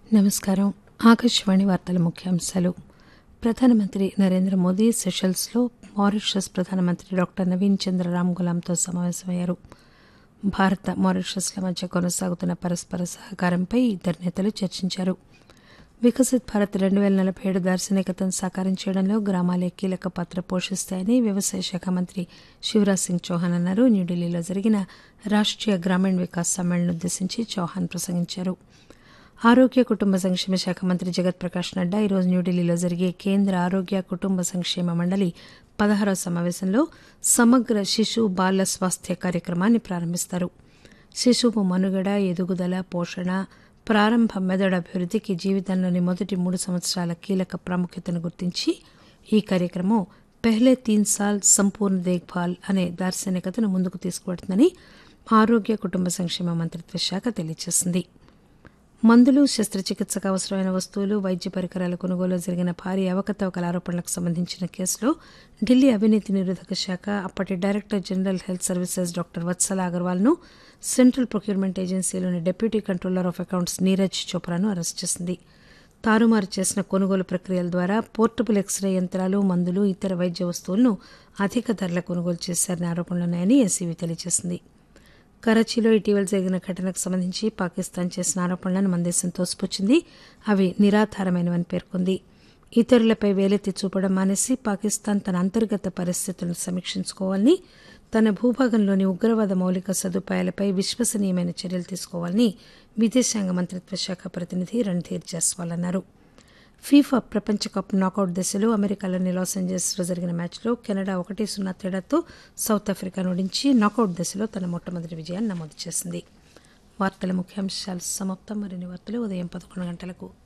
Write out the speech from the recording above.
నమస్కారం ఆకాశవాణి వార్తల ముఖ్యాంశాలు ప్రధానమంత్రి నరేంద్ర మోదీ సెషల్స్లో మారిషస్ ప్రధానమంత్రి డాక్టర్ నవీన్ చంద్ర రామ్ గులాంతో సమావేశమయ్యారు భారత మారిషస్ల మధ్య కొనసాగుతున్న పరస్పర సహకారంపై ఇద్దరు నేతలు చర్చించారు వికసిత్ భారత్ రెండు పేల నలభై ఏడు దార్శనికతను సాకారం చేయడంలో గ్రామాలే కీలక పాత్ర పోషిస్తాయని వ్యవసాయ శాఖ మంత్రి శివరాజ్ సింగ్ చౌహాన్ అన్నారు న్యూఢిల్లీలో జరిగిన రాష్ట్రీయ గ్రామీణ వికాస్ సమ్మేళనం ఉద్దేశించి చౌహాన్ ప్రసంగించారు ఆరోగ్య కుటుంబ సంక్షేమ శాఖ మంత్రి జగత్ ప్రకాష్ నడ్డా ఈరోజు న్యూఢిల్లీలో జరిగే కేంద్ర ఆరోగ్య కుటుంబ సంక్షేమ మండలి పదహారవ సమావేశంలో సమగ్ర శిశు బాల స్వాస్థ్య కార్యక్రమాన్ని ప్రారంభిస్తారు శిశువు మనుగడ ఎదుగుదల పోషణ ప్రారంభ మెదడు అభివృద్ధికి జీవితంలోని మొదటి మూడు సంవత్సరాల కీలక ప్రాముఖ్యతను గుర్తించి ఈ కార్యక్రమం పెహ్లే తీన్ సాల్ సంపూర్ణ దేఖ్భాల్ అనే దార్శనికతను ముందుకు తీసుకువెడుతుందని ఆరోగ్య కుటుంబ సంక్షేమ మంత్రిత్వ శాఖ తెలియజేసింది మందులు శస్త్రచికిత్సకు అవసరమైన వస్తువులు వైద్య పరికరాల కొనుగోలు జరిగిన భారీ అవకతవకల ఆరోపణలకు సంబంధించిన కేసులో ఢిల్లీ అవినీతి నిరోధక శాఖ అప్పటి director general health services doctor Vatsala Agarwal ను సెంట్రల్ ప్రొక్యూర్మెంట్ ఏజెన్సీలోని deputy controller of accounts Neeraj చోప్రాను అరెస్ట్ చేసింది తారుమారు చేసిన కొనుగోలు ప్రక్రియల ద్వారా పోర్టబుల్ ఎక్స్రే యంత్రాలు మందులు ఇతర వైద్య వస్తువులను అధిక ధరల కొనుగోలు చేశారనే ఆరోపణలున్నాయని ఎస్సీబీ తెలియజేసింది కరాచీలో ఇటీవల జరిగిన ఘటనకు సంబంధించి పాకిస్తాన్ చేసిన ఆరోపణలను మన దేశం తోసిపుచ్చింది అవి నిరాధారమైనవని పేర్కొంది ఇతరులపై వేలెత్తి చూపడం మానేసి పాకిస్తాన్ తన అంతర్గత పరిస్థితులను సమీక్షించుకోవాలని తన భూభాగంలోని ఉగ్రవాద మౌలిక సదుపాయాలపై విశ్వసనీయమైన చర్యలు తీసుకోవాలని విదేశాంగ మంత్రిత్వ శాఖ ప్రతినిధి రణ్ధీర్ జస్వాల్ అన్నారు ఫీఫా ప్రపంచ కప్ నాకౌట్ దశలో అమెరికాలోని లాస్ ఏంజల్స్లో జరిగిన మ్యాచ్లో కెనడా ఒకటి సున్నా తేడాతో సౌత్ ఆఫ్రికాను ఓడించి నాకౌట్ దశలో తన మొట్టమొదటి విజయాన్ని నమోదు చేసింది వార్తల ముఖ్యాంశాలు సమాప్తం మరిన్ని వార్తలు ఉదయం పదకొండు గంటలకు